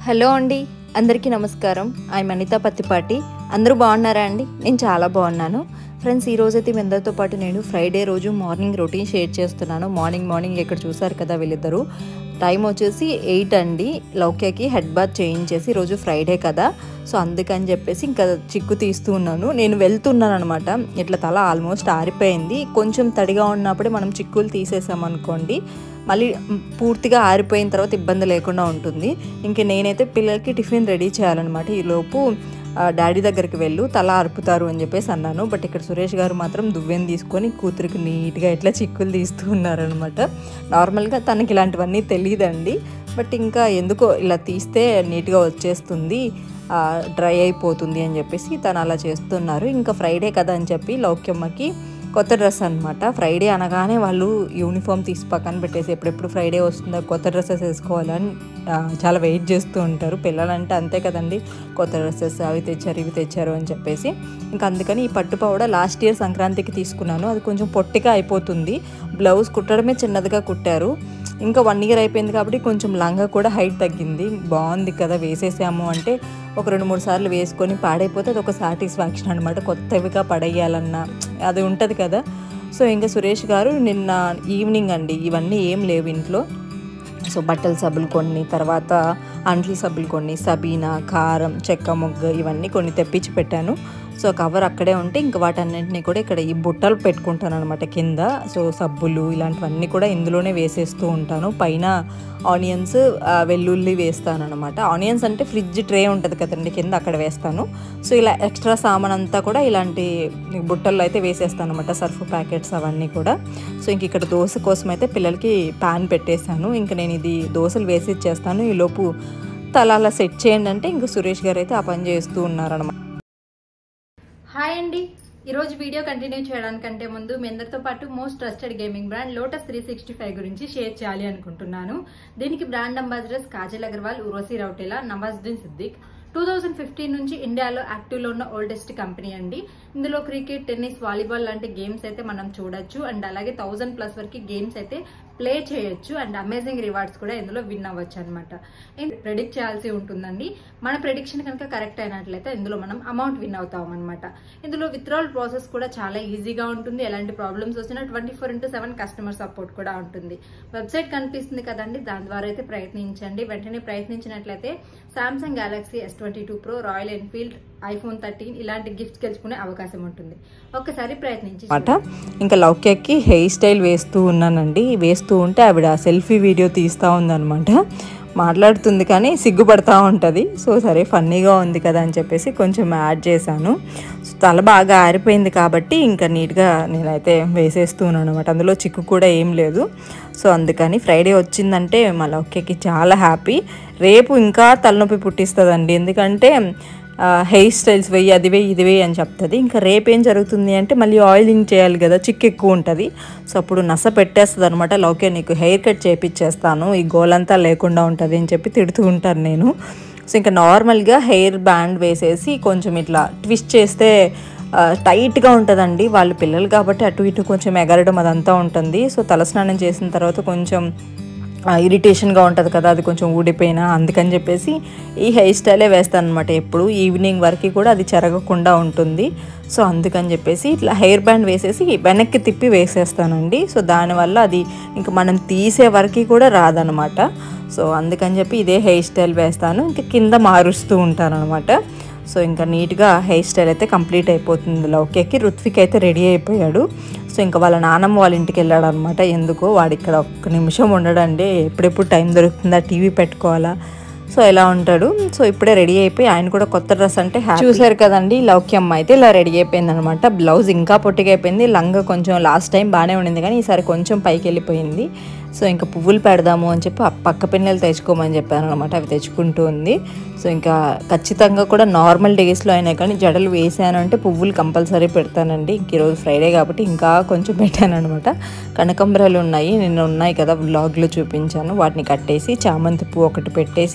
hello అండి అందరికీ నమస్కారం ఐ అనిత పత్తిపాటి అందరూ బాగున్నారా అండి నేను చాలా బాగున్నాను ఫ్రెండ్స్ ఈ రోజైతే మీ అందరితో పాటు నేను ఫ్రైడే రోజు మార్నింగ్ రొటీన్ షేర్ చేస్తున్నాను మార్నింగ్ మార్నింగ్ ఇక్కడ చూసారు కదా వీళ్ళిద్దరు టైం వచ్చేసి ఎయిట్ అండి లౌక్యకి హెడ్ బాత్ చేయించేసి రోజు ఫ్రైడే కదా సో అందుకని చెప్పేసి ఇంకా చిక్కు తీస్తూ ఉన్నాను నేను వెళ్తున్నాను అనమాట ఇట్లా తల ఆల్మోస్ట్ ఆరిపోయింది కొంచెం తడిగా ఉన్నప్పుడే మనం చిక్కులు తీసేసామనుకోండి మళ్ళీ పూర్తిగా ఆరిపోయిన తర్వాత ఇబ్బంది లేకుండా ఉంటుంది ఇంక నేనైతే పిల్లలకి టిఫిన్ రెడీ చేయాలన్నమాట ఈలోపు ఆ, డాడీ దగ్గరికి వెళ్ళు తల అరుపుతారు అని చెప్పేసి అన్నాను బట్ ఇక్కడ సురేష్ గారు మాత్రం దువ్వెని తీసుకొని కూతురికి నీట్గా ఇట్లా చిక్కులు తీస్తూ ఉన్నారనమాట నార్మల్గా తనకి ఇలాంటివన్నీ తెలియదండి బట్ ఇంకా ఎందుకో ఇలా తీస్తే నీట్గా వచ్చేస్తుంది ఆ, డ్రై అయిపోతుంది అని చెప్పేసి తను అలా చేస్తున్నారు ఇంకా ఫ్రైడే కదా అని చెప్పి లౌక్యమ్మకి కొత్త డ్రెస్ అనమాట ఫ్రైడే అనగానే వాళ్ళు యూనిఫామ్ తీసి పక్కన పెట్టేసి ఎప్పుడెప్పుడు ఫ్రైడే వస్తుందో కొత్త డ్రెస్సెస్ వేసుకోవాలని ఆ, చాలా వెయిట్ చేస్తూ ఉంటారు పిల్లలంటే అంతే కదండి కొత్త డ్రెస్సెస్ అవి తెచ్చారు ఇవి తెచ్చారు అని చెప్పేసి ఇంకా అందుకని ఈ పట్టు పౌడ లాస్ట్ ఇయర్ సంక్రాంతికి తీసుకున్నాను అది కొంచెం పొట్టిగా అయిపోతుంది బ్లౌజ్ కుట్టడమే చిన్నదిగా కుట్టారు ఇంకా వన్ ఇయర్ అయిపోయింది కాబట్టి కొంచెం లంగా కూడా హైట్ తగ్గింది బాగుంది కదా వేసేసాము అంటే ఒక రెండు మూడు సార్లు వేసుకొని పాడైపోతే అది ఒక సాటిస్ఫాక్షన్ అనమాట కొత్తవిగా పడేయాలన్న అది ఉంటుంది కదా సో ఇంకా సురేష్ గారు నిన్న ఈవినింగ్ అండి ఇవన్నీ ఏం లేవు ఇంట్లో సో బట్టల సబ్బులు కొన్ని తర్వాత అంట్ల సబ్బులు కొన్ని సబీనా కారం చెక్క మొగ్గ ఇవన్నీ కొన్ని తెప్పించి పెట్టాను సో కవర్ అక్కడే ఉంటే ఇంకా వాటన్నింటినీ కూడా ఇక్కడ ఈ బుట్టలు పెట్టుకుంటాను అనమాట కింద సో సబ్బులు ఇలాంటివన్నీ కూడా ఇందులోనే వేసేస్తూ ఉంటాను పైన ఆనియన్స్ ఆ, వెల్లుల్లి వేస్తాను అనమాట ఆనియన్స్ అంటే ఫ్రిడ్జ్ ట్రే ఉంటుంది కదండి కింద అక్కడ వేస్తాను సో ఇలా ఎక్స్ట్రా సామాన్ అంతా కూడా ఇలాంటి బుట్టల్లో అయితే వేసేస్తాను అనమాట సర్ఫ్ ప్యాకెట్స్ అవన్నీ కూడా సో ఇంక ఇక్కడ దోశ కోసం అయితే పిల్లలకి ప్యాన్ పెట్టేశాను ఇంకా నేను ఇది దోశలు వేసి ఇచ్చేస్తాను ఈలోపు తల అలా సెట్ చేయండి అంటే ఇంక సురేష్ గారు అయితే ఆ పని చేస్తూ ఉన్నారనమాట హాయ్ అండి ఈరోజు వీడియో కంటిన్యూ చేయడానికంటే ముందు మీ అందరితో పాటు most trusted gaming brand lotus three sixty five గురించి షేర్ చేయాలి అనుకుంటున్నాను దీనికి brand ambassadors Kajal Aggarwal Urvashi Rautela Nawazuddin Siddiqui two thousand fifteen నుంచి ఇండియాలో యాక్టివ్లో ఉన్న ఓల్డెస్ట్ కంపెనీ అండి ఇందులో క్రికెట్ టెన్నిస్ వాలీబాల్ లాంటి గేమ్స్ అయితే మనం చూడొచ్చు అండ్ అలాగే థౌజండ్ ప్లస్ వరకు గేమ్స్ అయితే ప్లే చేయొచ్చు అండ్ అమేజింగ్ రివార్డ్స్ కూడా ఇందులో విన్ అవ్వచ్చు అనమాట ప్రెడిక్ట్ చేయాల్సి ఉంటుందండి మన ప్రెడిక్షన్ కనుక కరెక్ట్ అయినట్లయితే ఇందులో మనం అమౌంట్ విన్ అవుతాం అనమాట ఇందులో విత్డ్రావల్ ప్రాసెస్ కూడా చాలా ఈజీగా ఉంటుంది ఎలాంటి ప్రాబ్లమ్స్ వచ్చినా twenty four into seven customer support కూడా ఉంటుంది వెబ్సైట్ కనిపిస్తుంది కదండి దాని ద్వారా అయితే ప్రయత్నించండి వెంటనే ప్రయత్నించినట్లయితే Samsung Galaxy S twenty two pro Royal Enfield iPhone thirteen ఇలాంటి గిఫ్ట్స్ గెలుచుకునే అవకాశం ఉంటుంది ఒక్కసారి ప్రయత్నించి అనమాట ఇంకా లౌక్యకి హెయిర్ స్టైల్ వేస్తూ ఉన్నానండి వేస్తూ ఉంటే ఆవిడ సెల్ఫీ వీడియో తీస్తూ ఉందన్నమాట మాట్లాడుతుంది కానీ సిగ్గుపడతా ఉంటుంది సో సరే ఫన్నీగా ఉంది కదా అని చెప్పేసి కొంచెం యాడ్ చేశాను సో తల బాగా ఆరిపోయింది కాబట్టి ఇంకా నీట్గా నేనైతే వేసేస్తున్నాను అనమాట అందులో చిక్కు కూడా ఏం లేదు సో అందుకని ఫ్రైడే వచ్చిందంటే మా లౌక్యకి చాలా హ్యాపీ రేపు ఇంకా తలనొప్పి పుట్టిస్తుందండి ఎందుకంటే ఆ, హెయిర్ స్టైల్స్ వెయ్యి అది వెయ్యి ఇది వెయ్యి అని చెప్తుంది ఇంకా రేపు ఏం జరుగుతుంది అంటే మళ్ళీ ఆయిలింగ్ చేయాలి కదా చిక్కు ఎక్కువ ఉంటుంది సో అప్పుడు నస పెట్టేస్తుంది అనమాట లోకే నీకు హెయిర్ కట్ చేపించేస్తాను ఈ గోలంతా లేకుండా ఉంటుంది అని చెప్పి తిడుతూ ఉంటాను నేను సో ఇంకా నార్మల్గా హెయిర్ బ్యాండ్ వేసేసి కొంచెం ఇట్లా ట్విస్ట్ చేస్తే ఆ, టైట్గా ఉంటుందండి వాళ్ళు పిల్లలు కాబట్టి అటు ఇటు కొంచెం ఎగరడం అదంతా ఉంటుంది సో తలస్నానం చేసిన తర్వాత కొంచెం ఇరిటేషన్గా ఉంటుంది కదా అది కొంచెం ఊడిపోయినా అందుకని చెప్పేసి ఈ హెయిర్ స్టైలే వేస్తాను అనమాట ఎప్పుడు ఈవినింగ్ వరకు కూడా అది చెరగకుండా ఉంటుంది సో అందుకని చెప్పేసి ఇట్లా హెయిర్ బ్యాండ్ వేసేసి వెనక్కి తిప్పి వేసేస్తానండి సో దానివల్ల అది ఇంకా మనం తీసే వరకు కూడా రాదనమాట సో అందుకని చెప్పి ఇదే హెయిర్ స్టైల్ వేస్తాను ఇంకా కింద మారుస్తూ ఉంటాను అనమాట సో ఇంకా నీట్గా హెయిర్ స్టైల్ అయితే కంప్లీట్ అయిపోతుంది లౌక్యకి రుత్విక్ అయితే రెడీ అయిపోయాడు సో ఇంకా వాళ్ళ నాన్నమ్మ వాళ్ళ ఇంటికి వెళ్ళాడు అనమాట ఎందుకో వాడు ఇక్కడ ఒక్క నిమిషం ఉండడండి ఎప్పుడెప్పుడు టైం దొరుకుతుందా టీవీ పెట్టుకోవాలా సో ఇలా ఉంటాడు సో ఇప్పుడే రెడీ అయిపోయి ఆయన కూడా కొత్త డ్రెస్ అంటే చూసారు కదండి లౌక్యమ్మ అయితే ఇలా రెడీ అయిపోయింది అనమాట బ్లౌజ్ ఇంకా పొట్టిగా అయిపోయింది లంగా కొంచెం లాస్ట్ టైం బాగానే ఉండింది కానీ ఈసారి కొంచెం పైకి వెళ్ళిపోయింది సో ఇంకా పువ్వులు పెడదాము అని చెప్పి ఆ పక్క పిన్నెలు తెచ్చుకోమని చెప్పాను అనమాట అవి తెచ్చుకుంటూ ఉంది సో ఇంకా ఖచ్చితంగా కూడా నార్మల్ డేస్లో అయినా కానీ జడలు వేసాను అంటే పువ్వులు కంపల్సరీ పెడతానండి ఇంక ఈరోజు ఫ్రైడే కాబట్టి ఇంకా కొంచెం పెట్టాను అనమాట కనకంబరాలు ఉన్నాయి నిన్న ఉన్నాయి కదా వ్లాగ్లో చూపించాను వాటిని కట్టేసి చామంతి పువ్వు ఒకటి పెట్టేసి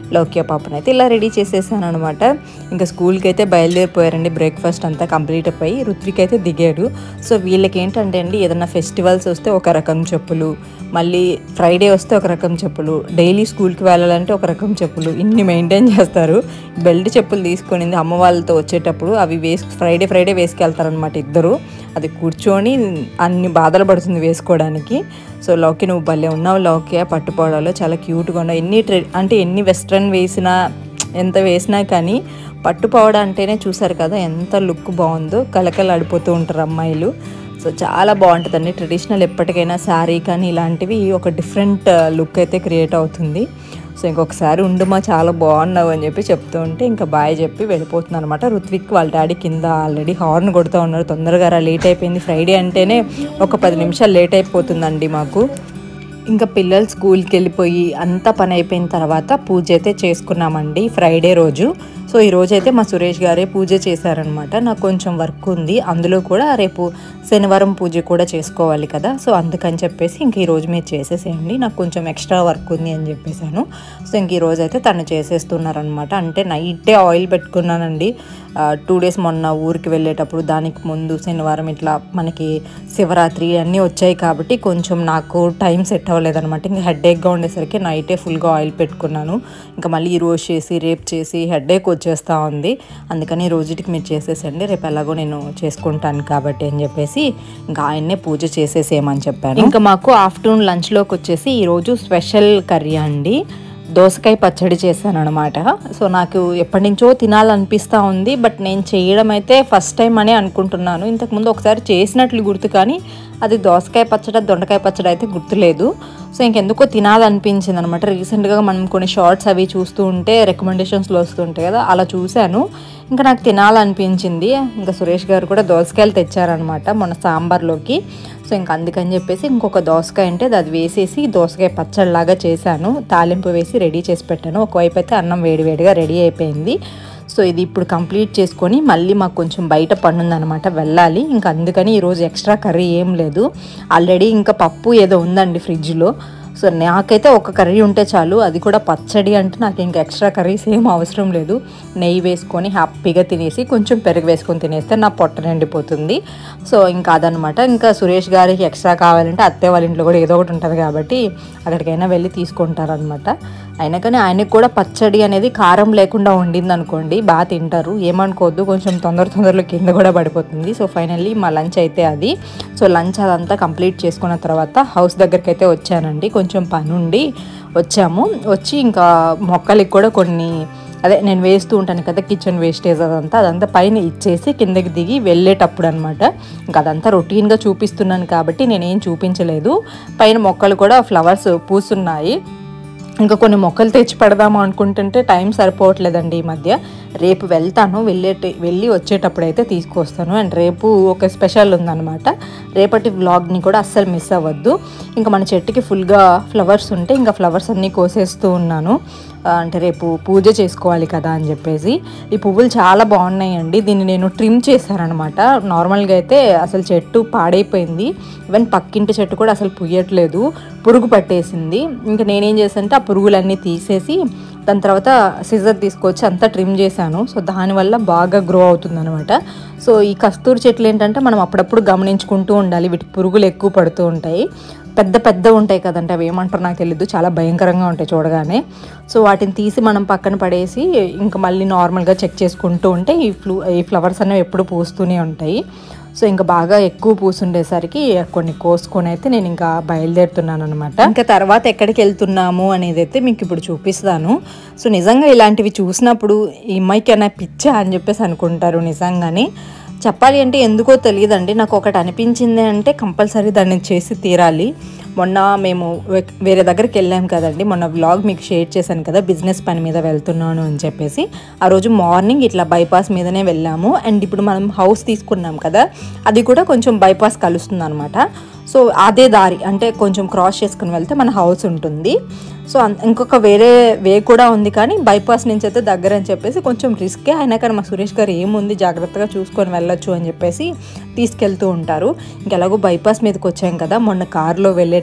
లౌక్య పాపను అయితే ఇలా రెడీ చేసేసాను అనమాట ఇంకా స్కూల్కి అయితే బయలుదేరిపోయారండి బ్రేక్ఫాస్ట్ అంతా కంప్లీట్ అయిపోయి రుత్విక్ అయితే దిగాడు సో వీళ్ళకి ఏంటంటే అండి ఏదైనా ఫెస్టివల్స్ వస్తే ఒక రకం చెప్పులు మళ్ళీ ఫ్రైడే వస్తే ఒక రకం చెప్పులు డైలీ స్కూల్కి వెళ్ళాలంటే ఒక రకం చెప్పులు ఇన్ని మెయింటైన్ చేస్తారు బెల్ట్ చెప్పులు తీసుకొనింది అమ్మ వాళ్ళతో వచ్చేటప్పుడు అవి వేసు ఫ్రైడే ఫ్రైడే వేసుకెళ్తారనమాట ఇద్దరు అది కూర్చొని అన్ని బాధలు పడుతుంది వేసుకోవడానికి సో లౌకి నువ్వు భలే ఉన్నావు లౌకి పట్టుపోవడాలో చాలా క్యూట్గా ఉన్నావు ఎన్ని ట్రె అంటే ఎన్ని వెస్ట్రన్ వేసినా ఎంత వేసినా కానీ పట్టుపోవడం అంటేనే చూసారు కదా ఎంత లుక్ బాగుందో కలకలాడిపోతూ ఉంటారు అమ్మాయిలు సో చాలా బాగుంటుందండి ట్రెడిషనల్ ఎప్పటికైనా శారీ కానీ ఇలాంటివి ఒక డిఫరెంట్ లుక్ అయితే క్రియేట్ అవుతుంది సో ఇంకొకసారి ఉండుమా చాలా బాగున్నావు అని చెప్పి చెప్తూ ఉంటే ఇంకా బాయ్ చెప్పి వెళ్ళిపోతుంది అనమాట రుత్విక్ వాళ్ళ డాడీ కింద ఆల్రెడీ హార్న్ కొడుతూ ఉన్నారు తొందరగా రా లేట్ అయిపోయింది ఫ్రైడే అంటేనే ఒక పది నిమిషాలు లేట్ అయిపోతుందండి మాకు ఇంకా పిల్లలు స్కూల్కి వెళ్ళిపోయి అంతా పని అయిపోయిన తర్వాత పూజ అయితే చేసుకున్నామండి ఫ్రైడే రోజు సో ఈ రోజు అయితే మా సురేష్ గారే పూజ చేశారనమాట నాకు కొంచెం వర్క్ ఉంది అందులో కూడా రేపు శనివారం పూజ కూడా చేసుకోవాలి కదా సో అందుకని చెప్పేసి ఇంక ఈ రోజు మీరు చేసేసేయండి నాకు కొంచెం ఎక్స్ట్రా వర్క్ ఉంది అని చెప్పేశాను సో ఇంక ఈ రోజు అయితే తను చేసేస్తున్నారనమాట అంటే నైటే ఆయిల్ పెట్టుకున్నానండి టూ డేస్ మొన్న ఊరికి వెళ్ళేటప్పుడు దానికి ముందు శనివారం ఇట్లా మనకి శివరాత్రి అన్నీ వచ్చాయి కాబట్టి కొంచెం నాకు టైం సెట్ అవ్వలేదన్నమాట ఇంకా హెడేక్గా ఉండేసరికి నైటే ఫుల్గా ఆయిల్ పెట్టుకున్నాను ఇంకా మళ్ళీ ఈ రోజు చేసి రేపు చేసి హెడేక్ వచ్చేస్తూ ఉంది అందుకని ఈ రోజుకి మీరు చేసేసండి రేపు ఎలాగో నేను చేసుకుంటాను కాబట్టి అని చెప్పేసి ఇంకా ఆయన్నే పూజ చేసేసేయమని చెప్పాను ఇంకా మాకు ఆఫ్టర్నూన్ లంచ్లోకి వచ్చేసి ఈరోజు స్పెషల్ కర్రీ అండి దోసకాయ పచ్చడి చేశాను అనమాట సో నాకు ఎప్పటి నుంచో తినాలనిపిస్తూ ఉంది బట్ నేను చేయడం అయితే ఫస్ట్ టైం అనే అనుకుంటున్నాను ఇంతకుముందు ఒకసారి చేసినట్లు గుర్తు కానీ అది దోసకాయ పచ్చడి దొండకాయ పచ్చడి అయితే గుర్తులేదు సో ఇంకెందుకో తినాలనిపించింది అనమాట రీసెంట్గా మనం కొన్ని షార్ట్స్ అవి చూస్తూ ఉంటే రికమెండేషన్స్లో వస్తుంటాయి కదా అలా చూశాను ఇంకా నాకు తినాలనిపించింది ఇంకా సురేష్ గారు కూడా దోసకాయలు తెచ్చారనమాట మొన్న సాంబార్లోకి సో ఇంకా అందుకని చెప్పేసి ఇంకొక దోసకాయ అంటే అది వేసేసి దోసకాయ పచ్చడిలాగా చేశాను తాలింపు వేసి రెడీ చేసి పెట్టాను ఒకవైపు అయితే అన్నం వేడివేడిగా రెడీ అయిపోయింది సో ఇది ఇప్పుడు కంప్లీట్ చేసుకొని మళ్ళీ మాకు కొంచెం బయట పనుందనమాట వెళ్ళాలి ఇంకా అందుకని ఈరోజు ఎక్స్ట్రా కర్రీ ఏం లేదు ఆల్రెడీ ఇంకా పప్పు ఏదో ఉందండి ఫ్రిడ్జ్లో సో నాకైతే ఒక కర్రీ ఉంటే చాలు అది కూడా పచ్చడి అంటే నాకు ఇంకా ఎక్స్ట్రా కర్రీస్ ఏం అవసరం లేదు నెయ్యి వేసుకొని హ్యాపీగా తినేసి కొంచెం పెరుగు వేసుకొని తినేస్తే నా పొట్ట నిండిపోతుంది సో ఇంకా అదనమాట ఇంకా సురేష్ గారికి ఎక్స్ట్రా కావాలంటే అత్తయ్య వాళ్ళ ఇంట్లో కూడా ఏదో ఒకటి ఉంటుంది కాబట్టి అక్కడికైనా వెళ్ళి తీసుకుంటారనమాట అయినా కానీ ఆయనకు కూడా పచ్చడి అనేది కారం లేకుండా వండింది అనుకోండి బాగా తింటారు ఏమనుకోవద్దు కొంచెం తొందర తొందరలో కింద కూడా పడిపోతుంది సో ఫైనల్లీ మా లంచ్ అయితే అది సో లంచ్ అదంతా కంప్లీట్ చేసుకున్న తర్వాత హౌస్ దగ్గరికి అయితే వచ్చానండి కొంచెం పని ఉండి వచ్చాము వచ్చి ఇంకా మొక్కలకి కూడా కొన్ని అదే నేను వేస్తూ ఉంటాను కదా కిచెన్ వేస్టేజ్ అదంతా అదంతా పైన ఇచ్చేసి కిందకి దిగి వెళ్ళేటప్పుడు అనమాట ఇంకా అదంతా రొటీన్గా చూపిస్తున్నాను కాబట్టి నేనేం చూపించలేదు పైన మొక్కలు కూడా ఫ్లవర్స్ పూస్తున్నాయి ఇంకా కొన్ని మొక్కలు తెచ్చి పెడదాము అనుకుంటుంటే టైం సరిపోవట్లేదండి ఈ మధ్య రేపు వెళ్తాను వెళ్ళే వెళ్ళి వచ్చేటప్పుడు అయితే తీసుకొస్తాను అండ్ రేపు ఒక స్పెషల్ ఉందన్నమాట రేపటి వ్లాగ్ని కూడా అస్సలు మిస్ అవ్వద్దు ఇంకా మన చెట్టుకి ఫుల్గా ఫ్లవర్స్ ఉంటే ఇంకా ఫ్లవర్స్ అన్నీ కోసేస్తూ ఉన్నాను ఆ, అంటే రేపు పూజ చేసుకోవాలి కదా అని చెప్పేసి ఈ పువ్వులు చాలా బాగున్నాయండి దీన్ని నేను ట్రిమ్ చేశానమాట నార్మల్గా అయితే అసలు చెట్టు పాడైపోయింది ఈవెన్ పక్కింటి చెట్టు కూడా అసలు పుయ్యట్లేదు పురుగు పట్టేసింది ఇంకా నేనేం చేశానంటే ఆ పురుగులన్నీ తీసేసి దాని తర్వాత సిజర్ తీసుకొచ్చి అంతా ట్రిమ్ చేశాను సో దానివల్ల బాగా గ్రో అవుతుంది సో ఈ కస్తూరి చెట్లు ఏంటంటే మనం అప్పుడప్పుడు గమనించుకుంటూ ఉండాలి వీటికి పురుగులు ఎక్కువ పడుతూ ఉంటాయి పెద్ద పెద్ద ఉంటాయి కదంటే అవి ఏమంటారో నాకు తెలియదు చాలా భయంకరంగా ఉంటాయి చూడగానే సో వాటిని తీసి మనం పక్కన పడేసి ఇంకా మళ్ళీ నార్మల్గా చెక్ చేసుకుంటూ ఉంటే ఈ ఫ్లూ ఈ ఫ్లవర్స్ అనేవి ఎప్పుడు పూస్తూనే ఉంటాయి సో ఇంకా బాగా ఎక్కువ పూసుండేసరికి కొన్ని కోసుకొని అయితే నేను ఇంకా బయలుదేరుతున్నాను అనమాట ఇంకా తర్వాత ఎక్కడికి వెళ్తున్నాము అనేది అయితే మీకు ఇప్పుడు చూపిస్తాను సో నిజంగా ఇలాంటివి చూసినప్పుడు ఈ అమ్మాయికి అన్న పిచ్చా అని చెప్పేసి అనుకుంటారు నిజంగానే చెప్పాలి అంటే ఎందుకో తెలియదండి నాకు ఒకటి అనిపించింది అంటే కంపల్సరీ దాన్ని చేసి తీరాలి మొన్న మేము వే- వేరే దగ్గరికి వెళ్ళాం కదండి మొన్న వ్లాగ్ మీకు షేర్ చేశాను కదా బిజినెస్ పని మీద వెళ్తున్నాను అని చెప్పేసి ఆ రోజు మార్నింగ్ ఇట్లా బైపాస్ మీదనే వెళ్ళాము అండ్ ఇప్పుడు మనం హౌస్ తీసుకున్నాం కదా అది కూడా కొంచెం బైపాస్ కలుస్తుంది అనమాట సో అదే దారి అంటే కొంచెం క్రాస్ చేసుకుని వెళ్తే మన హౌస్ ఉంటుంది సో అన్- ఇంకొక వేరే వే కూడా ఉంది కానీ బైపాస్ నుంచి అయితే దగ్గర అని చెప్పేసి కొంచెం రిస్కే అయినా కానీ మా సురేష్ గారు ఏముంది జాగ్రత్తగా చూసుకొని వెళ్ళొచ్చు అని చెప్పేసి తీసుకెళ్తూ ఉంటారు ఇంకెలాగో బైపాస్ మీదకి వచ్చాం కదా మొన్న కారులో వెళ్ళేటప్పుడు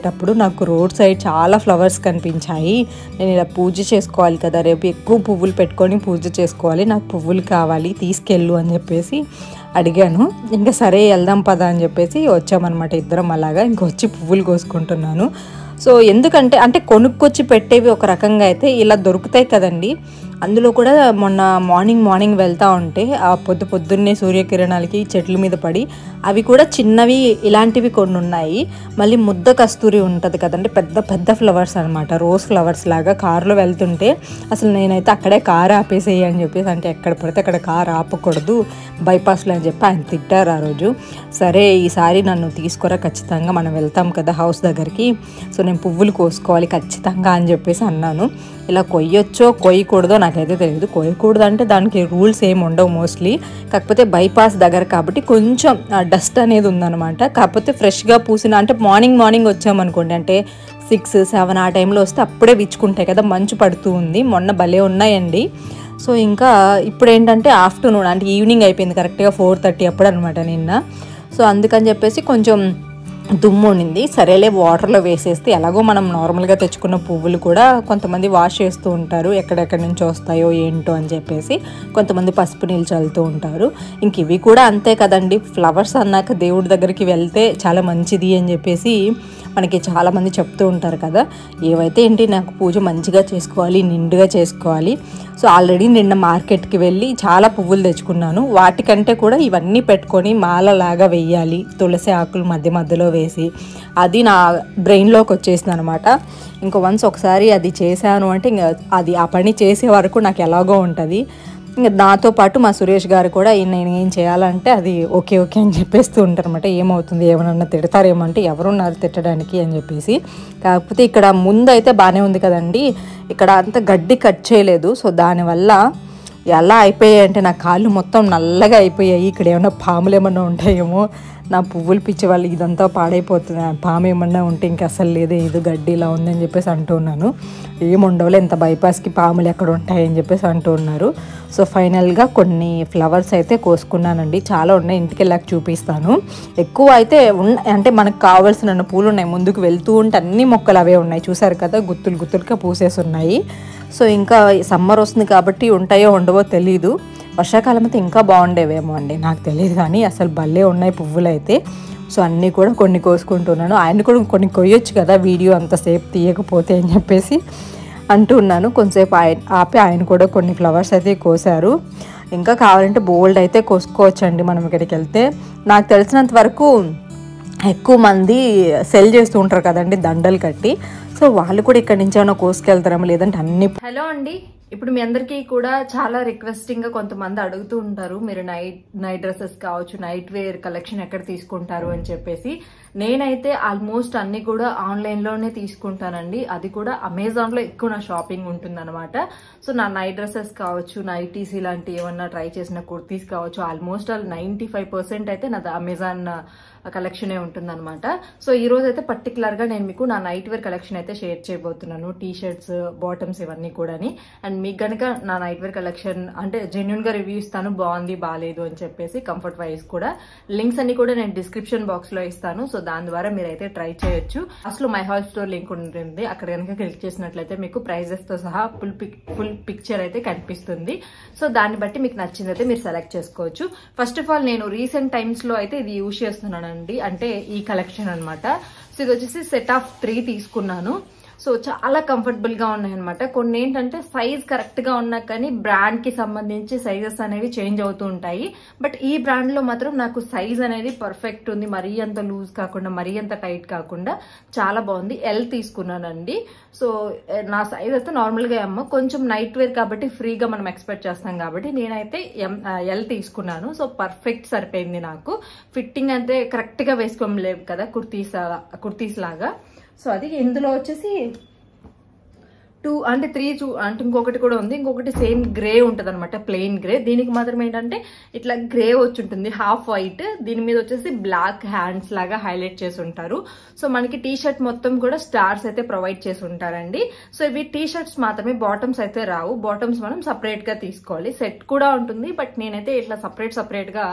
వెళ్ళేటప్పుడు నాకు రోడ్ సైడ్ చాలా ఫ్లవర్స్ కనిపించాయి నేను ఇలా పూజ చేసుకోవాలి కదా రేపు ఎక్కువ పువ్వులు పెట్టుకొని పూజ చేసుకోవాలి నాకు పువ్వులు కావాలి తీసుకెళ్ళు అని చెప్పేసి అడిగాను ఇంకా సరే వెళ్దాం పదా అని చెప్పేసి వచ్చామన్నమాట ఇద్దరం అలాగా ఇంకొచ్చి పువ్వులు కోసుకుంటున్నాను సో ఎందుకంటే అంటే కొనుక్కొచ్చి పెట్టేవి ఒక రకంగా అయితే ఇలా దొరుకుతాయి కదండి అందులో కూడా మొన్న మార్నింగ్ మార్నింగ్ వెళ్తా ఉంటే ఆ పొద్దు పొద్దున్నే సూర్యకిరణాలకి చెట్ల మీద పడి అవి కూడా చిన్నవి ఇలాంటివి కొన్ని ఉన్నాయి మళ్ళీ ముద్ద కస్తూరి ఉంటుంది కదండి పెద్ద పెద్ద ఫ్లవర్స్ అనమాట రోజ్ ఫ్లవర్స్ లాగా కారులో వెళ్తుంటే అసలు నేనైతే అక్కడే కారు ఆపేసేయి అని చెప్పేసి అంటే ఎక్కడ పడితే అక్కడ కారు ఆపకూడదు బైపాస్లో అని చెప్పి ఆయన తిట్టారు ఆ రోజు సరే ఈసారి నన్ను తీసుకురా ఖచ్చితంగా మనం వెళ్తాం కదా హౌస్ దగ్గరికి సో నేను పువ్వులు కోసుకోవాలి ఖచ్చితంగా అని చెప్పేసి అన్నాను ఇలా కొయ్యొచ్చో కొయ్యకూడదో నాకైతే తెలియదు కొయ్యకూడదు అంటే దానికి రూల్స్ ఏమి ఉండవు మోస్ట్లీ కాకపోతే బైపాస్ దగ్గర కాబట్టి కొంచెం డస్ట్ అనేది ఉందన్నమాట కాకపోతే ఫ్రెష్గా పూసిన అంటే మార్నింగ్ మార్నింగ్ వచ్చామనుకోండి అంటే సిక్స్ సెవెన్ ఆ టైంలో వస్తే అప్పుడే విచ్చుకుంటాయి కదా మంచు పడుతూ ఉంది మొన్న భలే ఉన్నాయండి సో ఇంకా ఇప్పుడు ఏంటంటే ఆఫ్టర్నూన్ అంటే ఈవినింగ్ అయిపోయింది కరెక్ట్గా ఫోర్ థర్టీ అప్పుడు అనమాట నిన్న సో అందుకని చెప్పేసి కొంచెం దుమ్ము ఉండింది సరేలే వాటర్లో వేసేస్తే ఎలాగో మనం నార్మల్గా తెచ్చుకున్న పువ్వులు కూడా కొంతమంది వాష్ చేస్తూ ఉంటారు ఎక్కడెక్కడి నుంచి వస్తాయో ఏంటో అని చెప్పేసి కొంతమంది పసుపు నీళ్ళు చల్లుతూ ఉంటారు ఇంక ఇవి కూడా అంతే కదండి ఫ్లవర్స్ అన్నాక దేవుడి దగ్గరికి వెళ్తే చాలా మంచిది అని చెప్పేసి మనకి చాలామంది చెప్తూ ఉంటారు కదా ఏవైతే ఏంటి నాకు పూజ మంచిగా చేసుకోవాలి నిండుగా చేసుకోవాలి సో ఆల్రెడీ నిన్న మార్కెట్కి వెళ్ళి చాలా పువ్వులు తెచ్చుకున్నాను వాటికంటే కూడా ఇవన్నీ పెట్టుకొని మాలలాగా వెయ్యాలి తులసి ఆకులు మధ్య మధ్యలో వేసి అది నా బ్రెయిన్లోకి వచ్చేసింది అనమాట ఇంకో వన్స్ ఒకసారి అది చేశాను అంటే ఇంకా అది ఆ పని చేసే వరకు నాకు ఎలాగో ఉంటుంది ఇంకా నాతో పాటు మా సురేష్ గారు కూడా "ఈ నేను ఏం చేయాలంటే అది ఓకే ఓకే అని చెప్పేస్తూ ఉంటారు అనమాట ఏమవుతుంది ఏమన్నా తిడతారేమో అంటే ఎవరున్నారు తిట్టడానికి అని చెప్పేసి కాకపోతే ఇక్కడ ముందు అయితే బాగానే ఉంది కదండి ఇక్కడ అంత గడ్డి కట్ చేయలేదు సో దానివల్ల ఎలా అయిపోయాయి అంటే నా కాళ్ళు మొత్తం నల్లగా అయిపోయాయి ఇక్కడ ఏమైనా పాములు ఏమన్నా ఉంటాయేమో నా పువ్వులు పిచ్చి వాళ్ళు ఇదంతా పాడైపోతుంది ఆ పాము ఏమన్నా ఉంటే ఇంక అసలు లేదు ఇది గడ్డి ఇలా ఉందని చెప్పేసి అంటూ ఉన్నాను ఏముండవులే ఎంత బైపాస్కి పాములు ఎక్కడ ఉంటాయని చెప్పేసి అంటూ ఉన్నారు సో ఫైనల్గా కొన్ని ఫ్లవర్స్ అయితే కోసుకున్నానండి చాలా ఉన్నాయి ఇంటికి వెళ్ళాక చూపిస్తాను ఎక్కువ అయితే ఉన్న అంటే మనకు కావాల్సిన పూలు ఉన్నాయి ముందుకు వెళ్తూ ఉంటే అన్ని మొక్కలు అవే ఉన్నాయి చూసారు కదా గుత్తులు గుత్తులుగా పూసేసి ఉన్నాయి సో ఇంకా సమ్మర్ వస్తుంది కాబట్టి ఉంటాయో ఉండవో తెలీదు వర్షాకాలం అయితే ఇంకా బాగుండేవేమో అండి నాకు తెలియదు కానీ అసలు భలే ఉన్నాయి పువ్వులు అయితే సో అన్నీ కూడా కొన్ని కోసుకుంటున్నాను ఆయన కూడా కొన్ని కొయ్యొచ్చు కదా వీడియో అంతసేపు తీయకపోతే అని చెప్పేసి అంటున్నాను కొంతసేపు ఆయన ఆపి ఆయన కూడా కొన్ని ఫ్లవర్స్ అయితే కోసారు ఇంకా కావాలంటే బోల్డ్ అయితే కోసుకోవచ్చండి మనం ఇక్కడికి వెళ్తే నాకు తెలిసినంత వరకు ఎక్కువ మంది సెల్ చేస్తూ ఉంటారు కదండి దండలు కట్టి సో వాళ్ళు కూడా ఇక్కడి నుంచి ఏమైనా కోసుకెళ్తారేమో లేదంటే అన్ని హలో అండి ఇప్పుడు మీ అందరికీ కూడా చాలా రిక్వెస్టింగ్ గా కొంతమంది అడుగుతూ ఉంటారు మీరు నైట్ నైట్ డ్రెస్సెస్ కావచ్చు నైట్ వేర్ కలెక్షన్ ఎక్కడ తీసుకుంటారు అని చెప్పేసి నేనైతే ఆల్మోస్ట్ అన్ని కూడా ఆన్లైన్ లోనే తీసుకుంటానండి అది కూడా అమెజాన్ లో ఎక్కువ నా షాపింగ్ ఉంటుందన్నమాట సో నా నైట్ డ్రెస్సెస్ కావచ్చు నైటీస్ ఇలాంటి ఏమన్నా ట్రై చేసిన కుర్తీస్ కావచ్చు almost all ninety five percent అయితే నాది అమెజాన్ కలెక్షనే ఉంటుందన్నమాట సో ఈ రోజు అయితే పర్టికులర్ గా నేను మీకు నా నైట్ వేర్ కలెక్షన్ అయితే షేర్ చేయబోతున్నాను టీ షర్ట్స్ బాటమ్స్ ఇవన్నీ కూడాని అండ్ మీకు గనక నా నైట్ వేర్ కలెక్షన్ అంటే జెన్యున్ గా రివ్యూ ఇస్తాను బాగుంది బాగాలేదు అని చెప్పేసి కంఫర్ట్ వైజ్ కూడా లింక్స్ అన్ని కూడా నేను డిస్క్రిప్షన్ బాక్స్ లో ఇస్తాను సో దాని ద్వారా మీరైతే ట్రై చేయొచ్చు అసలు మై హాల్ స్టోర్ లింక్ ఉంటుంది అక్కడ కనుక క్లిక్ చేసినట్లయితే మీకు ప్రైజెస్ తో సహా ఫుల్ పిక్ ఫుల్ పిక్చర్ అయితే కనిపిస్తుంది సో దాన్ని బట్టి మీకు నచ్చిందైతే మీరు సెలెక్ట్ చేసుకోవచ్చు ఫస్ట్ ఆఫ్ ఆల్ నేను రీసెంట్ టైమ్స్ లో అయితే ఇది యూజ్ చేస్తున్నానండి అంటే ఈ కలెక్షన్ అన్నమాట సో ఇది వచ్చేసి సెట్ ఆఫ్ త్రీ తీసుకున్నాను సో చాలా కంఫర్టబుల్ గా ఉన్నాయన్నమాట కొన్ని ఏంటంటే సైజ్ కరెక్ట్ గా ఉన్నా కానీ బ్రాండ్ కి సంబంధించి సైజెస్ అనేవి చేంజ్ అవుతూ ఉంటాయి బట్ ఈ బ్రాండ్ లో మాత్రం నాకు సైజ్ అనేది పర్ఫెక్ట్ ఉంది మరీ అంత లూజ్ కాకుండా మరీ అంత టైట్ కాకుండా చాలా బాగుంది ఎల్ తీసుకున్నానండి సో ఏ, నా సైజ్ అయితే నార్మల్ గా అమ్మ కొంచెం నైట్ వేర్ కాబట్టి ఫ్రీగా మనం ఎక్స్పెక్ట్ చేస్తాం కాబట్టి నేనైతే ఎం ఎల్ తీసుకున్నాను సో పర్ఫెక్ట్ సరిపోయింది నాకు ఫిట్టింగ్ అయితే కరెక్ట్ గా వేసుకోలేవు కదా కుర్తీస్ కుర్తీస్ లాగా సో అది ఇందులో వచ్చేసి టూ అంటే త్రీ చూ అంటే ఇంకొకటి కూడా ఉంది ఇంకొకటి సేమ్ గ్రే ఉంటుంది అనమాట ప్లెయిన్ గ్రే దీనికి మాత్రం ఏంటంటే ఇట్లా గ్రే వచ్చి ఉంటుంది హాఫ్ వైట్ దీని మీద వచ్చేసి బ్లాక్ హ్యాండ్స్ లాగా హైలైట్ చేసి ఉంటారు సో మనకి టీ షర్ట్ మొత్తం కూడా స్టార్స్ అయితే ప్రొవైడ్ చేసి ఉంటారండి సో ఇవి టీ షర్ట్స్ మాత్రమే బాటమ్స్ అయితే రావు బాటమ్స్ మనం సపరేట్ గా తీసుకోవాలి సెట్ కూడా ఉంటుంది బట్ నేనైతే ఇట్లా సపరేట్ సపరేట్ గా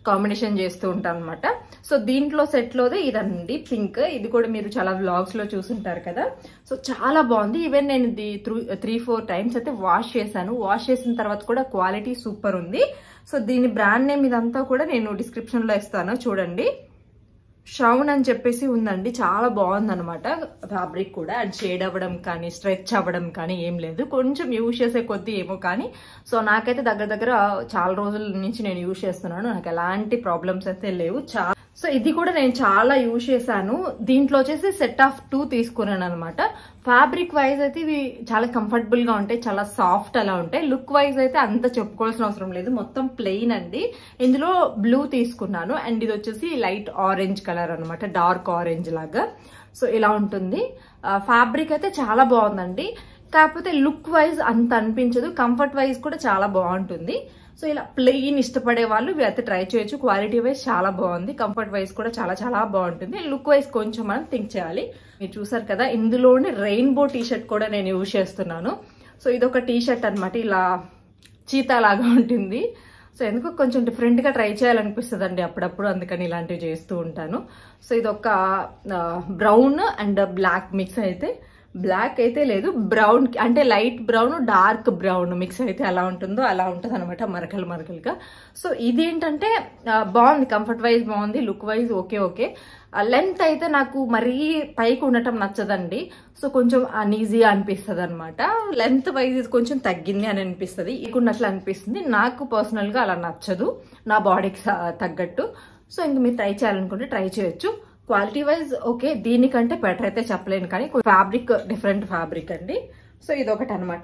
కాంబినేషన్ చేస్తూ ఉంటాను అనమాట సో దీంట్లో సెట్లోదే ఇదండి పింక్ ఇది కూడా మీరు చాలా వ్లాగ్స్ లో చూసుంటారు కదా సో చాలా బాగుంది ఈవెన్ నేను ఇది త్రీ ఫోర్ టైమ్స్ అయితే వాష్ చేశాను వాష్ చేసిన తర్వాత కూడా క్వాలిటీ సూపర్ ఉంది సో దీని బ్రాండ్ నేమ్ ఇదంతా కూడా నేను డిస్క్రిప్షన్ లో ఇస్తాను చూడండి శ్రవణ్ అని చెప్పేసి ఉందండి చాలా బాగుంది అనమాట ఫ్యాబ్రిక్ కూడా అండ్ షేడ్ అవ్వడం కానీ స్ట్రెచ్ అవ్వడం కానీ ఏం లేదు కొంచెం యూజ్ చేసే కొద్దీ ఏమో కానీ సో నాకైతే దగ్గర దగ్గర చాలా రోజుల నుంచి నేను యూజ్ చేస్తున్నాను నాకు ఎలాంటి ప్రాబ్లమ్స్ అయితే లేవు చాలా సో ఇది కూడా నేను చాలా యూజ్ చేశాను దీంట్లో వచ్చేసి సెట్ ఆఫ్ టూ తీసుకున్నాను అనమాట ఫ్యాబ్రిక్ వైజ్ అయితే ఇవి చాలా కంఫర్టబుల్ గా ఉంటాయి చాలా సాఫ్ట్ అలా ఉంటాయి లుక్ వైజ్ అయితే అంత చెప్పుకోవాల్సిన అవసరం లేదు మొత్తం ప్లెయిన్ అండి ఇందులో బ్లూ తీసుకున్నాను అండ్ ఇది వచ్చేసి లైట్ ఆరెంజ్ కలర్ అనమాట డార్క్ ఆరెంజ్ లాగా సో ఇలా ఉంటుంది ఫ్యాబ్రిక్ అయితే చాలా బాగుందండి కాకపోతే లుక్ వైజ్ అంత అనిపించదు కంఫర్ట్ వైజ్ కూడా చాలా బాగుంటుంది సో ఇలా ప్లెయిన్ ఇష్టపడే వాళ్ళు ఇవి అయితే ట్రై చేయొచ్చు క్వాలిటీ వైజ్ చాలా బాగుంది కంఫర్ట్ వైజ్ కూడా చాలా చాలా బాగుంటుంది లుక్ వైజ్ కొంచెం మనం థింక్ చేయాలి మీరు చూసారు కదా ఇందులోనే రెయిన్బో టీ షర్ట్ కూడా నేను యూజ్ చేస్తున్నాను సో ఇది ఒక టీ షర్ట్ అనమాట ఇలా చీతా లాగా ఉంటుంది సో ఎందుకో కొంచెం డిఫరెంట్గా ట్రై చేయాలనిపిస్తుంది అండి అప్పుడప్పుడు అందుకని ఇలాంటివి చేస్తూ ఉంటాను సో ఇది ఒక బ్రౌన్ అండ్ బ్లాక్ మిక్స్ అయితే బ్లాక్ అయితే లేదు బ్రౌన్ అంటే light brown dark brown mix అయితే ఎలా ఉంటుందో అలా ఉంటుంది అనమాట మరకలు మరకలుగా సో ఇదేంటంటే ఆ, బాగుంది కంఫర్ట్ వైజ్ బాగుంది look wise okay okay length అయితే నాకు మరీ పైకి ఉండటం నచ్చదండి సో కొంచెం అనీజీగా అనిపిస్తుంది అనమాట లెంత్ వైజ్ ఇది కొంచెం తగ్గింది అని అనిపిస్తుంది ఇకున్నట్లు అనిపిస్తుంది నాకు పర్సనల్గా అలా నచ్చదు నా బాడీకి తగ్గట్టు సో ఇంక మీరు ట్రై చేయాలనుకుంటే ట్రై చేయొచ్చు క్వాలిటీ వైజ్ ఓకే దీనికంటే బెటర్ అయితే చెప్పలేను కానీ ఫ్యాబ్రిక్ డిఫరెంట్ ఫ్యాబ్రిక్ అండి సో ఇది ఒకటి అనమాట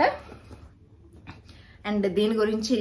అండ్ దీని గురించి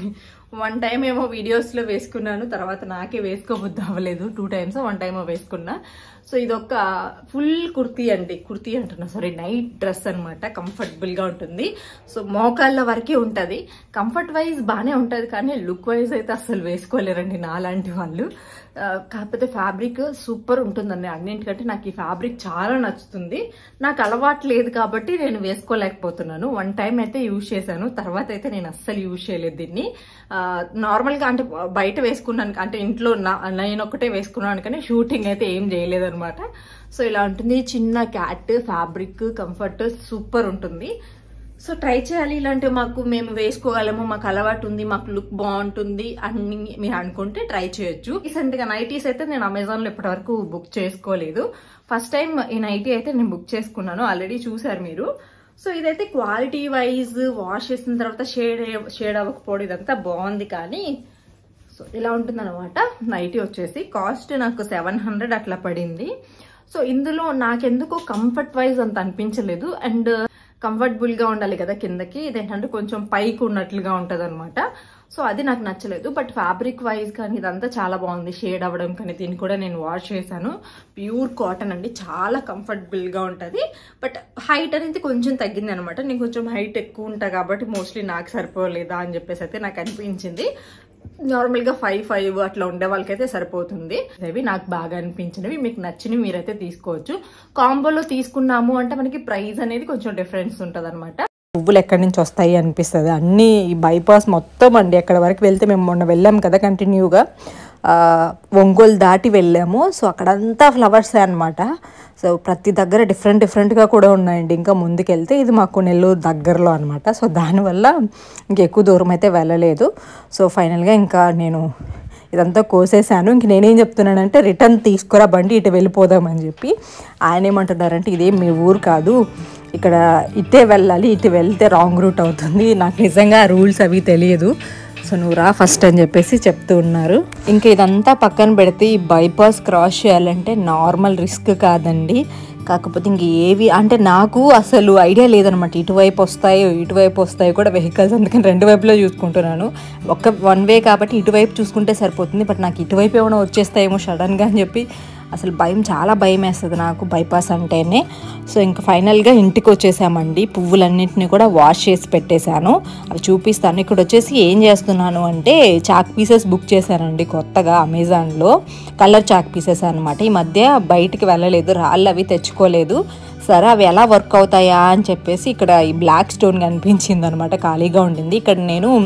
వన్ టైం ఏమో వీడియోస్లో వేసుకున్నాను తర్వాత నాకే వేసుకోబుద్ది అవ్వలేదు టూ టైమ్స్ వన్ టైం వేసుకున్నా సో ఇది ఒక ఫుల్ కుర్తీ అండి కుర్తీ అంటున్నా సారీ నైట్ డ్రెస్ అనమాట కంఫర్టబుల్గా ఉంటుంది సో మోకాళ్ళ వరకే ఉంటుంది కంఫర్ట్ వైజ్ బాగానే ఉంటుంది కానీ లుక్ వైజ్ అయితే అస్సలు వేసుకోలేరండి నాలాంటి వాళ్ళు ఆ, కాకపోతే ఫ్యాబ్రిక్ సూపర్ ఉంటుందండి అన్నింటికంటే నాకు ఈ ఫ్యాబ్రిక్ చాలా నచ్చుతుంది నాకు అలవాటు లేదు కాబట్టి నేను వేసుకోలేకపోతున్నాను వన్ టైం అయితే యూజ్ చేశాను తర్వాత అయితే నేను అస్సలు యూజ్ చేయలేదు దీన్ని ఆ, నార్మల్గా అంటే బయట వేసుకున్నాను అంటే ఇంట్లో నా- నేను ఒకటే వేసుకున్నాను కానీ షూటింగ్ అయితే ఏం చేయలేదు అనమాట సో ఇలా ఉంటుంది చిన్న క్యాట్ ఫ్యాబ్రిక్ కంఫర్ట్ సూపర్ ఉంటుంది సో ట్రై చేయాలి ఇలాంటివి మాకు మేము వేసుకోగలము మాకు అలవాటు ఉంది మాకు లుక్ బాగుంటుంది అని మీరు అనుకుంటే ట్రై చేయొచ్చు రీసెంట్ గా నైటీస్ అయితే నేను అమెజాన్ లో ఇప్పటివరకు బుక్ చేసుకోలేదు ఫస్ట్ టైం ఈ నైటీ అయితే నేను బుక్ చేసుకున్నాను ఆల్రెడీ చూసారు మీరు సో ఇదైతే క్వాలిటీ వైజ్ వాష్ చేసిన తర్వాత షేడ్ షేడ్ అవ్వకపోవడం ఇదంతా బాగుంది కానీ సో ఇలా ఉంటుంది అనమాట నైటీ వచ్చేసి కాస్ట్ నాకు సెవెన్ హండ్రెడ్ అట్లా పడింది సో ఇందులో నాకెందుకో కంఫర్ట్ వైజ్ అంత అనిపించలేదు అండ్ కంఫర్టబుల్ గా ఉండాలి కదా కిందకి ఇదేంటంటే కొంచెం పైకి ఉన్నట్లుగా ఉంటది అనమాట సో అది నాకు నచ్చలేదు బట్ ఫ్యాబ్రిక్ వైజ్ కానీ ఇదంతా చాలా బాగుంది షేడ్ అవ్వడం కానీ దీన్ని కూడా నేను వాష్ చేశాను ప్యూర్ కాటన్ అండి చాలా కంఫర్టబుల్ గా ఉంటది బట్ హైట్ అనేది కొంచెం తగ్గింది అనమాట నేను కొంచెం హైట్ ఎక్కువ ఉంటా కాబట్టి మోస్ట్లీ నాకు సరిపోలేదా అని చెప్పేసి అయితే నాకు అనిపించింది నార్మల్ గా ఫైవ్ ఫైవ్ అట్లా ఉండే వాళ్ళకైతే సరిపోతుంది అవి నాకు బాగా అనిపించినవి మీకు నచ్చినవి మీరైతే తీసుకోవచ్చు కాంబోలో తీసుకున్నాము అంటే మనకి ప్రైస్ అనేది కొంచెం డిఫరెన్స్ ఉంటది అనమాట పువ్వులు ఎక్కడి నుంచి వస్తాయి అనిపిస్తుంది అన్నీ ఈ బైపాస్ మొత్తం అండి అక్కడ వరకు వెళ్తే మేము మొన్న వెళ్ళాం కదా కంటిన్యూగా ఆ, ఒంగోలు దాటి వెళ్ళాము సో అక్కడంతా ఫ్లవర్సే అనమాట సో ప్రతి దగ్గర డిఫరెంట్ డిఫరెంట్గా కూడా ఉన్నాయండి ఇంకా ముందుకెళ్తే ఇది మాకు నెల్లూరు దగ్గరలో అనమాట సో దానివల్ల ఇంకెక్కువ దూరం అయితే వెళ్ళలేదు సో ఫైనల్గా ఇంకా నేను ఇదంతా కోసేసాను ఇంక నేనేం చెప్తున్నానంటే రిటర్న్ తీసుకురా బండి ఇటు వెళ్ళిపోదామని చెప్పి ఆయన ఏమంటున్నారంటే ఇదేం మీ ఊరు కాదు ఇక్కడ ఇటే వెళ్ళాలి ఇటు వెళ్తే రాంగ్ రూట్ అవుతుంది నాకు నిజంగా రూల్స్ అవి తెలియదు సో నువ్వు రా ఫస్ట్ అని చెప్పేసి చెప్తూ ఉన్నారు ఇంకా ఇదంతా పక్కన పెడితే ఈ బైపాస్ క్రాస్ చేయాలంటే నార్మల్ రిస్క్ కాదండి కాకపోతే ఇంక ఏవి అంటే నాకు అసలు ఐడియా లేదనమాట ఇటువైపు వస్తాయో ఇటువైపు వస్తాయో కూడా వెహికల్స్ అందుకని రెండు వైపులో చూసుకుంటున్నాను ఒక్క వన్ వే కాబట్టి ఇటువైపు చూసుకుంటే సరిపోతుంది బట్ నాకు ఇటువైపు ఏమైనా వచ్చేస్తాయేమో సడన్గా అని చెప్పి అసలు భయం చాలా భయం వేస్తుంది నాకు బైపాస్ అంటేనే సో ఇంకా ఫైనల్గా ఇంటికి వచ్చేసామండి పువ్వులన్నింటినీ కూడా వాష్ చేసి పెట్టేశాను అవి చూపిస్తాను ఇక్కడ వచ్చేసి ఏం చేస్తున్నాను అంటే చాక్ పీసెస్ బుక్ చేశానండి కొత్తగా అమెజాన్లో కలర్ చాక్ పీసెస్ అనమాట ఈ మధ్య బయటికి వెళ్ళలేదు రాళ్ళు అవి తెచ్చుకోలేదు సరే అవి ఎలా వర్క్ అవుతాయా అని చెప్పేసి ఇక్కడ ఈ బ్లాక్ స్టోన్ కనిపించింది అనమాట ఖాళీగా ఉండింది ఇక్కడ నేను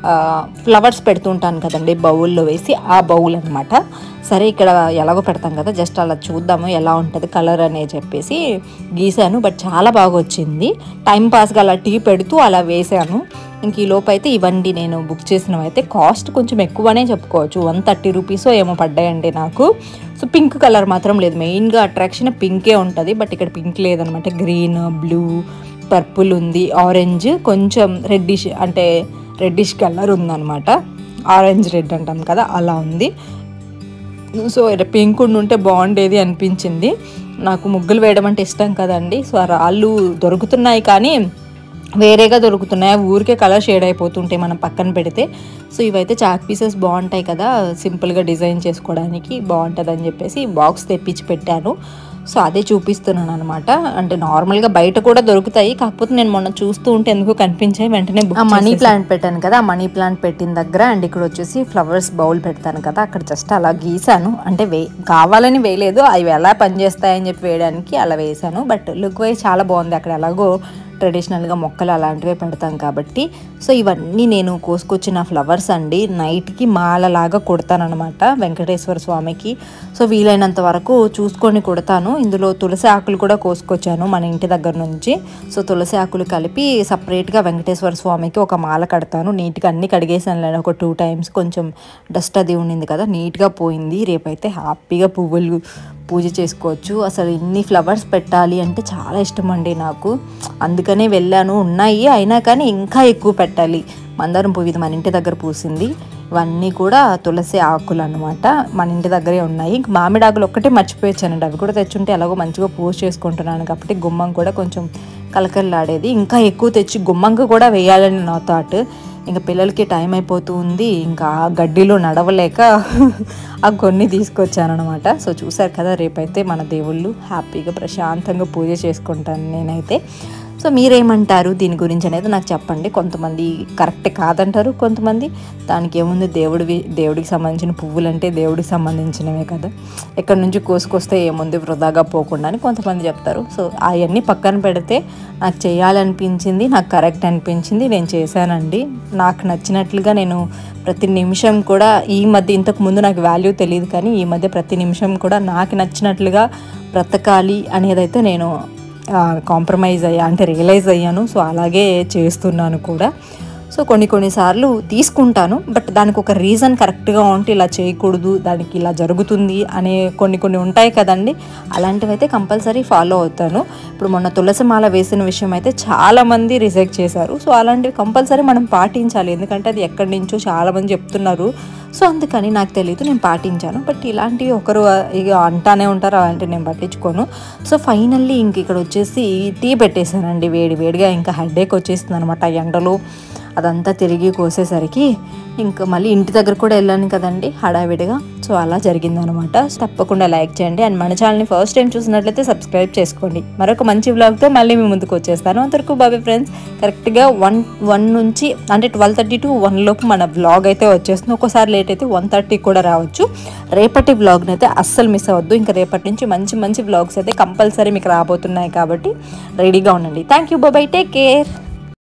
ఫ్లవర్స్ పెడుతుంటాను కదండి బౌల్లో వేసి ఆ బౌల్ అనమాట సరే ఇక్కడ ఎలాగో పెడతాం కదా జస్ట్ అలా చూద్దాము ఎలా ఉంటుంది కలర్ అనే చెప్పేసి గీసాను బట్ చాలా బాగా వచ్చింది టైం పాస్గా అలా టీ పెడుతూ అలా వేసాను ఇంక ఈ లోపు అయితే ఇవ్వండి నేను బుక్ చేసినవి అయితే కాస్ట్ కొంచెం ఎక్కువనే చెప్పుకోవచ్చు వన్ థర్టీ రూపీస్ ఏమో పడ్డాయండి నాకు సో పింక్ కలర్ మాత్రం లేదు మెయిన్గా అట్రాక్షన్ పింకే ఉంటుంది బట్ ఇక్కడ పింక్ లేదనమాట గ్రీన్ బ్లూ పర్పుల్ ఉంది ఆరెంజ్ కొంచెం రెడ్డిష్ అంటే రెడ్డిష్ కలర్ ఉందన్నమాట ఆరెంజ్ రెడ్ అంటాం కదా అలా ఉంది సో పింక్ ఉంటే బాగుండేది అనిపించింది నాకు ముగ్గులు వేయడం అంటే ఇష్టం కదండి సో ఆ రాళ్ళు దొరుకుతున్నాయి కానీ వేరేగా దొరుకుతున్నాయి అవి ఊరికే కలర్ షేడ్ అయిపోతుంటాయి మనం పక్కన పెడితే సో ఇవైతే చాక్ పీసెస్ బాగుంటాయి కదా సింపుల్గా డిజైన్ చేసుకోవడానికి బాగుంటుంది అని చెప్పేసి బాక్స్ తెప్పించి పెట్టాను సో అదే చూపిస్తున్నాను అనమాట అంటే నార్మల్గా బయట కూడా దొరుకుతాయి కాకపోతే నేను మొన్న చూస్తూ ఉంటే ఎందుకు కనిపించాయి వెంటనే ఆ మనీ ప్లాంట్ పెట్టాను కదా ఆ మనీ ప్లాంట్ పెట్టిన దగ్గర అండ్ ఇక్కడ వచ్చేసి ఫ్లవర్స్ బౌల్ పెడతాను కదా అక్కడ జస్ట్ అలా గీసాను అంటే వే కావాలని వేయలేదు అవి ఎలా పనిచేస్తాయని చెప్పి వేయడానికి అలా వేసాను బట్ లుక్ వైజ్ చాలా బాగుంది అక్కడ ఎలాగో ట్రెడిషనల్గా మొక్కలు అలాంటివే పెడతాం కాబట్టి సో ఇవన్నీ నేను కోసుకొచ్చిన ఫ్లవర్స్ అండి నైట్కి మాలలాగా కుడతానమాట వెంకటేశ్వర స్వామికి సో వీలైనంత వరకు చూసుకొని కుడతాను ఇందులో తులసి ఆకులు కూడా కోసుకొచ్చాను మన ఇంటి దగ్గర నుంచి సో తులసి ఆకులు కలిపి సపరేట్గా వెంకటేశ్వర స్వామికి ఒక మాల కడతాను నీట్గా అన్ని కడిగేసాను లేండి ఒక టూ టైమ్స్ కొంచెం డస్ట్ అది ఉండింది కదా నీట్గా పోయింది రేపైతే హ్యాపీగా పువ్వులు పూజ చేసుకోవచ్చు అసలు ఇన్ని ఫ్లవర్స్ పెట్టాలి అంటే చాలా ఇష్టం అండి నాకు అందుకనే వెళ్ళాను ఉన్నాయి అయినా కానీ ఇంకా ఎక్కువ పెట్టాలి మందారం పువ్వు ఇది మన ఇంటి దగ్గర పూసింది ఇవన్నీ కూడా తులసి ఆకులు అనమాట మన ఇంటి దగ్గరే ఉన్నాయి ఇంక మామిడి ఆకులు ఒక్కటే మర్చిపోయొచ్చానండి అవి కూడా తెచ్చుంటే ఎలాగో మంచిగా పూజ చేసుకుంటున్నాను కాబట్టి గుమ్మం కూడా కొంచెం కలకల్లాడేది ఇంకా ఎక్కువ తెచ్చి గుమ్మంకి కూడా వేయాలని నా థాట్ ఇంకా పిల్లలకి టైం అయిపోతూ ఉంది ఇంకా ఆ గడ్డిలో నడవలేక ఆ కొన్ని తీసుకొచ్చాను అనమాట సో చూసారు కదా రేపైతే మన దేవుళ్ళు హ్యాపీగా ప్రశాంతంగా పూజ చేసుకుంటాను నేనైతే సో మీరేమంటారు దీని గురించి అనేది నాకు చెప్పండి కొంతమంది కరెక్ట్ కాదంటారు కొంతమంది దానికి ఏముంది దేవుడివి దేవుడికి సంబంధించిన పువ్వులు అంటే దేవుడికి సంబంధించినవే కదా ఎక్కడి నుంచి కోసుకొస్తే ఏముంది వృధాగా పోకుండా అని కొంతమంది చెప్తారు సో అవన్నీ పక్కన పెడితే నాకు చేయాలనిపించింది నాకు కరెక్ట్ అనిపించింది నేను చేశానండి నాకు నచ్చినట్లుగా నేను ప్రతి నిమిషం కూడా ఈ మధ్య ఇంతకు ముందు నాకు వాల్యూ తెలియదు కానీ ఈ మధ్య ప్రతి నిమిషం కూడా నాకు నచ్చినట్లుగా బ్రతకాలి అనేదైతే నేను కాంప్రమైజ్ అయ్యా అంటే రియలైజ్ అయ్యాను సో అలాగే చేస్తున్నాను కూడా సో కొన్ని కొన్నిసార్లు తీసుకుంటాను బట్ దానికి ఒక రీజన్ కరెక్ట్గా ఉంటే ఇలా చేయకూడదు దానికి ఇలా జరుగుతుంది అనే కొన్ని కొన్ని ఉంటాయి కదండి అలాంటివి అయితే కంపల్సరీ ఫాలో అవుతాను ఇప్పుడు మొన్న తులసి మాల వేసిన విషయం అయితే చాలామంది రిజెక్ట్ చేశారు సో అలాంటివి కంపల్సరీ మనం పాటించాలి ఎందుకంటే అది ఎక్కడి నుంచో చాలామంది చెప్తున్నారు సో అందుకని నాకు తెలియదు నేను పాటించాను బట్ ఇలాంటివి ఒకరు ఇక అంటానే ఉంటారు అలాంటివి నేను పట్టించుకోను సో ఫైనల్లీ ఇంక ఇక్కడ వచ్చేసి టీ పెట్టేశానండి వేడి వేడిగా ఇంకా హెడేక్ వచ్చేస్తుంది అనమాట ఎండలో అదంతా తిరిగి కోసేసరికి ఇంకా మళ్ళీ ఇంటి దగ్గర కూడా వెళ్ళాను కదండి హడావిడిగా సో అలా జరిగిందనమాట తప్పకుండా లైక్ చేయండి అండ్ మన ఛానల్ని ఫస్ట్ టైం చూసినట్లయితే సబ్స్క్రైబ్ చేసుకోండి మరొక మంచి వ్లాగ్తో మళ్ళీ మీ ముందుకు వచ్చేస్తాను అంతవరకు బాబీ ఫ్రెండ్స్ కరెక్ట్గా వన్ వన్ నుంచి అంటే ట్వెల్వ్ థర్టీ టు వన్ లోపు మన వ్లాగ్ అయితే వచ్చేస్తుంది ఒక్కోసారి లేట్ అయితే వన్ థర్టీ కూడా రావచ్చు రేపటి వ్లాగ్ని అయితే అస్సలు మిస్ అవ్వద్దు ఇంకా రేపటి నుంచి మంచి మంచి వ్లాగ్స్ అయితే కంపల్సరీ మీకు రాబోతున్నాయి కాబట్టి రెడీగా ఉండండి థ్యాంక్ యూ బాబాయ్ టేక్ కేర్